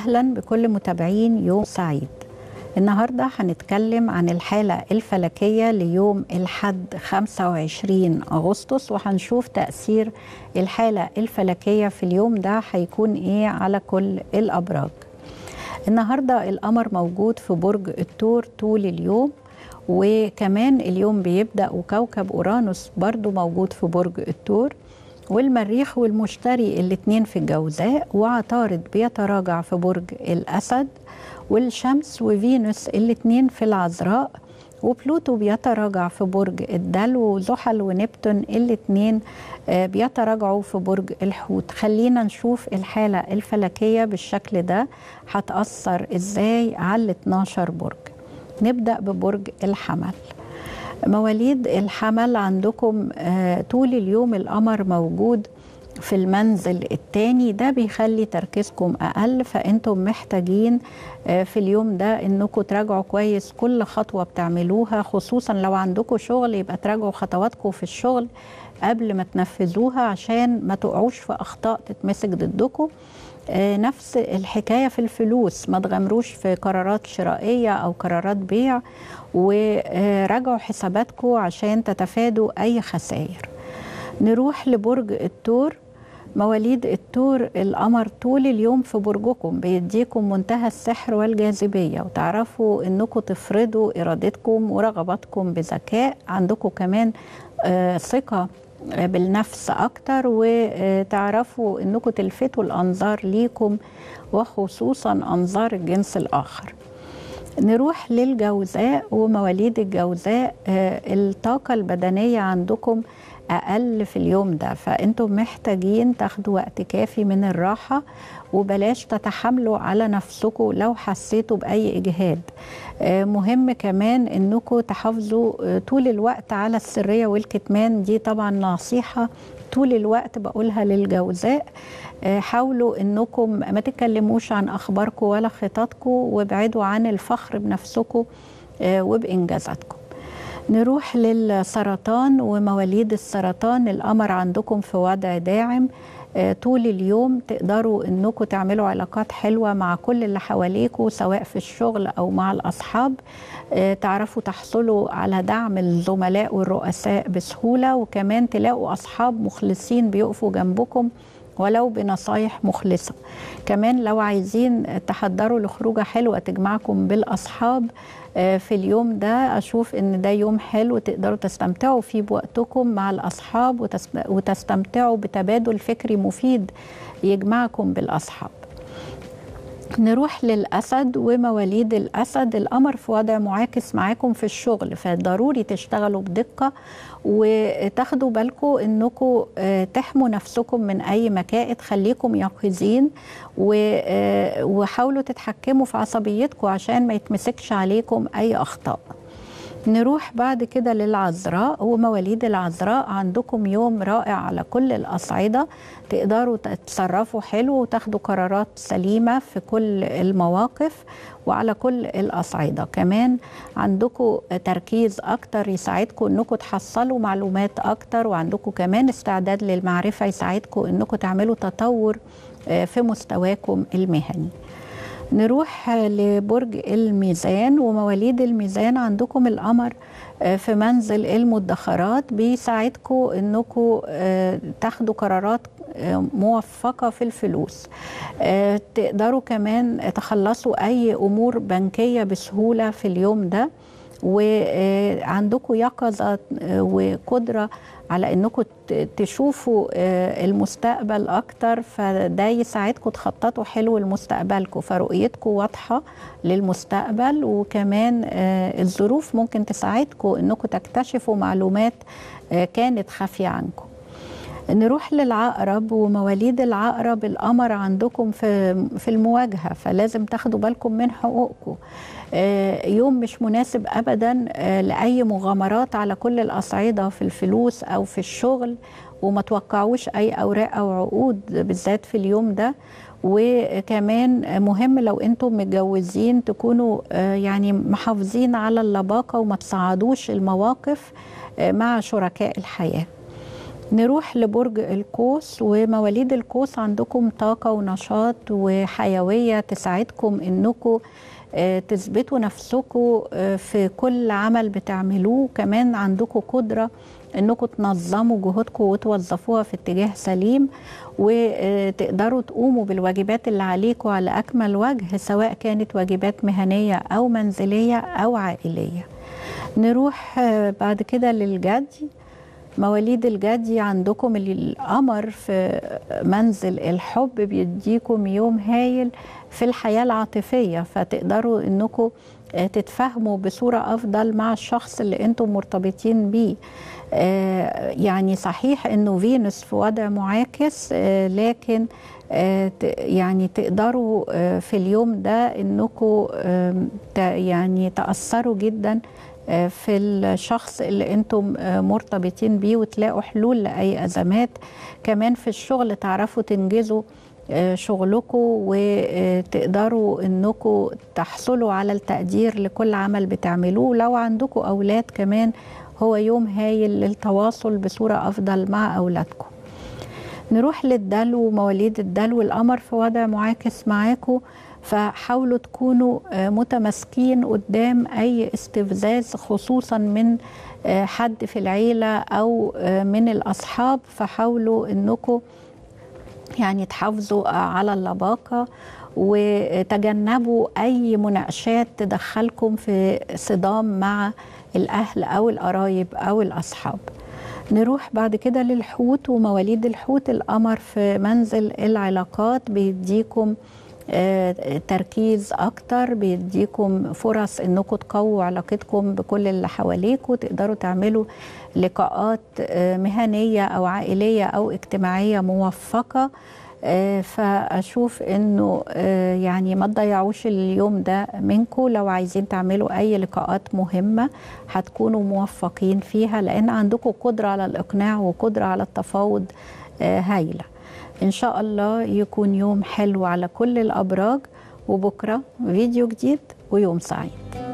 أهلا بكل متابعين يوم سعيد النهاردة هنتكلم عن الحالة الفلكية ليوم الحد 25 أغسطس وهنشوف تأثير الحالة الفلكية في اليوم ده هيكون إيه على كل الأبراج النهاردة القمر موجود في برج الثور طول اليوم وكمان اليوم بيبدأ وكوكب أورانوس برضو موجود في برج الثور والمريخ والمشتري الاتنين في الجوزاء وعطارد بيتراجع في برج الأسد والشمس وفينوس الاتنين في العذراء وبلوتو بيتراجع في برج الدلو وزحل ونبتون الاتنين بيتراجعوا في برج الحوت خلينا نشوف الحالة الفلكية بالشكل ده هتأثر ازاي على ال 12 برج نبدأ ببرج الحمل مواليد الحمل عندكم طول اليوم القمر موجود في المنزل الثاني ده بيخلي تركيزكم اقل فانتم محتاجين في اليوم ده انكم تراجعوا كويس كل خطوه بتعملوها خصوصا لو عندكم شغل يبقى تراجعوا خطواتكم في الشغل قبل ما تنفذوها عشان ما تقعوش في اخطاء تتمسك ضدكم نفس الحكايه في الفلوس ما تغامروش في قرارات شرائيه او قرارات بيع وراجعوا حساباتكم عشان تتفادوا اي خسائر نروح لبرج الثور مواليد الثور القمر طول اليوم في برجكم بيديكم منتهى السحر والجاذبية وتعرفوا انكم تفرضوا ارادتكم ورغباتكم بذكاء عندكم كمان آه ثقة بالنفس اكتر وتعرفوا انكم تلفتوا الانظار ليكم وخصوصا انظار الجنس الاخر نروح للجوزاء ومواليد الجوزاء آه الطاقة البدنية عندكم اقل في اليوم ده فانتم محتاجين تاخدوا وقت كافي من الراحه وبلاش تتحاملوا على نفسكم لو حسيتوا باي اجهاد مهم كمان انكم تحافظوا طول الوقت على السريه والكتمان دي طبعا نصيحه طول الوقت بقولها للجوزاء حاولوا انكم ما تتكلموش عن اخباركم ولا خططكم وابعدوا عن الفخر بنفسكم وبانجازاتكم نروح للسرطان ومواليد السرطان القمر عندكم في وضع داعم طول اليوم تقدروا انكم تعملوا علاقات حلوه مع كل اللي حواليكوا سواء في الشغل او مع الاصحاب تعرفوا تحصلوا على دعم الزملاء والرؤساء بسهوله وكمان تلاقوا اصحاب مخلصين بيقفوا جنبكم ولو بنصايح مخلصه كمان لو عايزين تحضروا لخروجه حلوه تجمعكم بالاصحاب في اليوم ده اشوف ان ده يوم حلو تقدروا تستمتعوا فيه بوقتكم مع الاصحاب وتستمتعوا بتبادل فكري مفيد يجمعكم بالاصحاب نروح للأسد ومواليد الأسد القمر في وضع معاكس معاكم في الشغل فضروري تشتغلوا بدقة وتاخدوا بالكم انكم تحموا نفسكم من اي مكائد خليكم يقظين وحاولوا تتحكموا في عصبيتكم عشان ما يتمسكش عليكم اي اخطاء نروح بعد كده للعذراء ومواليد العذراء عندكم يوم رائع على كل الأصعدة تقدروا تتصرفوا حلو وتاخدوا قرارات سليمة في كل المواقف وعلى كل الأصعدة كمان عندكم تركيز أكتر يساعدكم أنكم تحصلوا معلومات أكتر وعندكم كمان استعداد للمعرفة يساعدكم أنكم تعملوا تطور في مستواكم المهني نروح لبرج الميزان ومواليد الميزان عندكم القمر في منزل المدخرات بيساعدكم انكم تاخدوا قرارات موفقة في الفلوس تقدروا كمان تخلصوا أي أمور بنكية بسهولة في اليوم ده وعندكم يقظة وقدرة على انكم تشوفوا المستقبل اكتر فده يساعدكم تخططوا حلو لمستقبلكم فرؤيتكم واضحه للمستقبل وكمان الظروف ممكن تساعدكم انكم تكتشفوا معلومات كانت خافيه عنكم نروح للعقرب ومواليد العقرب القمر عندكم في في المواجهه فلازم تاخدوا بالكم من حقوقكم يوم مش مناسب ابدا لاي مغامرات على كل الاصعده في الفلوس او في الشغل وما توقعوش اي اوراق او عقود بالذات في اليوم ده وكمان مهم لو انتم متجوزين تكونوا يعني محافظين على اللباقه وما تصعدوش المواقف مع شركاء الحياه نروح لبرج القوس ومواليد القوس عندكم طاقة ونشاط وحيوية تساعدكم انكم تثبتوا نفسكم في كل عمل بتعملوه كمان عندكم قدرة انكم تنظموا جهودكم وتوظفوها في اتجاه سليم وتقدروا تقوموا بالواجبات اللي عليكم على اكمل وجه سواء كانت واجبات مهنيه او منزليه او عائليه. نروح بعد كده للجدي مواليد الجدي عندكم القمر في منزل الحب بيديكم يوم هايل في الحياه العاطفيه فتقدروا انكم تتفاهموا بصوره افضل مع الشخص اللي انتم مرتبطين بيه يعني صحيح انه فينوس في وضع معاكس لكن يعني تقدروا في اليوم ده انكم يعني تاثروا جدا في الشخص اللي انتم مرتبطين بيه وتلاقوا حلول لاي ازمات كمان في الشغل تعرفوا تنجزوا شغلكم وتقدروا انكم تحصلوا على التقدير لكل عمل بتعملوه لو عندكم اولاد كمان هو يوم هايل للتواصل بصوره افضل مع اولادكم نروح للدلو مواليد الدلو القمر في وضع معاكس معاكم فحاولوا تكونوا متماسكين قدام اي استفزاز خصوصا من حد في العيله او من الاصحاب فحاولوا انكم يعني تحافظوا على اللباقه وتجنبوا اي مناقشات تدخلكم في صدام مع الاهل او القرايب او الاصحاب نروح بعد كده للحوت ومواليد الحوت القمر في منزل العلاقات بيديكم تركيز اكتر بيديكم فرص انكم تقووا علاقتكم بكل اللي حواليكم تقدروا تعملوا لقاءات مهنيه او عائليه او اجتماعيه موفقه فاشوف انه يعني ما تضيعوش اليوم ده منكم لو عايزين تعملوا اي لقاءات مهمه هتكونوا موفقين فيها لان عندكم قدره على الاقناع وقدره على التفاوض هايله ان شاء الله يكون يوم حلو على كل الابراج وبكره فيديو جديد ويوم سعيد